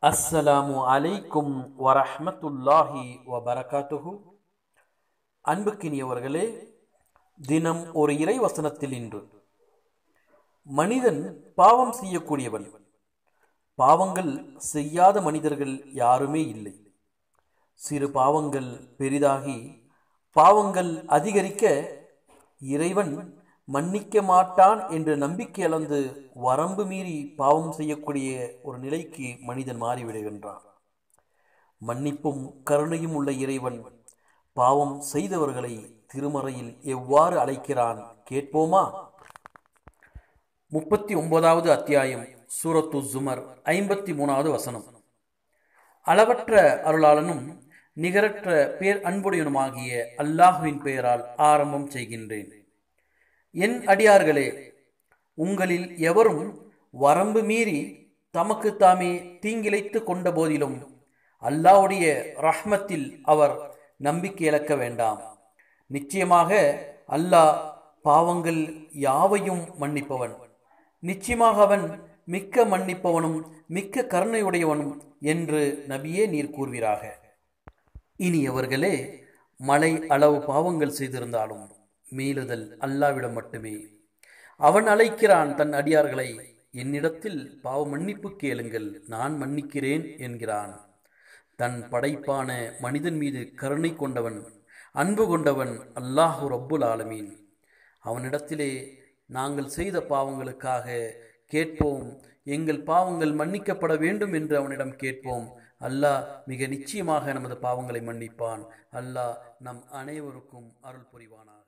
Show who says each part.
Speaker 1: அஸ்ஸலாமு அலைக்கும் வரஹ்மத்துல்லாஹி வபரகாத்துஹு அன்புக்கினியவர்களே தினம் ஒரு இறை வசனத்தில் இன்று மனிதன் பாவம் செய்யக்கூடியவன் பாவங்கள் செய்யாத மனிதர்கள் யாருமே இல்லை சிறு பாவங்கள் பெரிதாகி பாவங்கள் அதிகரிக்க இறைவன் மன்னிக்க மாட்டான் என்று நம்பிக்கை அளந்து வரம்பு மீறி பாவம் செய்யக்கூடிய ஒரு நிலைக்கு மனிதன் மாறிவிடுகின்றான் மன்னிப்பும் கருணையும் உள்ள இறைவன் பாவம் செய்தவர்களை திருமறையில் எவ்வாறு அழைக்கிறான் கேட்போமா முப்பத்தி ஒன்பதாவது அத்தியாயம் சூரத்து ஜுமர் ஐம்பத்தி மூணாவது வசனம் அளவற்ற அருளாளனும் நிகரற்ற பேர் அன்புடையனுமாகிய அல்லாஹுவின் பெயரால் ஆரம்பம் செய்கின்றேன் என் அடியார்களே உங்களில் எவரும் வரம்பு மீறி தமக்கு தாமே தீங்கிழைத்து கொண்ட போதிலும் அல்லாவுடைய ரஹ்மத்தில் அவர் நம்பிக்கை இழக்க வேண்டாம் நிச்சயமாக அல்லாஹ் பாவங்கள் யாவையும் மன்னிப்பவன் நிச்சயமாக அவன் மிக்க மன்னிப்பவனும் மிக்க கருணையுடையவனும் என்று நபியே நீர் கூறுவீராக இனியவர்களே மலை அளவு பாவங்கள் செய்திருந்தாலும் மீளுதல் அல்லாவிடம் மட்டுமே அவன் அழைக்கிறான் தன் அடியார்களை என்னிடத்தில் பாவ மன்னிப்பு கேளுங்கள் நான் மன்னிக்கிறேன் என்கிறான் தன் படைப்பான மனிதன் மீது கருணை கொண்டவன் அன்பு கொண்டவன் அல்லாஹு ரப்புல் ஆலமீன் அவனிடத்திலே நாங்கள் செய்த பாவங்களுக்காக கேட்போம் எங்கள் பாவங்கள் மன்னிக்கப்பட வேண்டும் என்று அவனிடம் கேட்போம் அல்லாஹ் மிக நிச்சயமாக நமது பாவங்களை மன்னிப்பான் அல்லாஹ் நம் அனைவருக்கும் அருள் புரிவானார்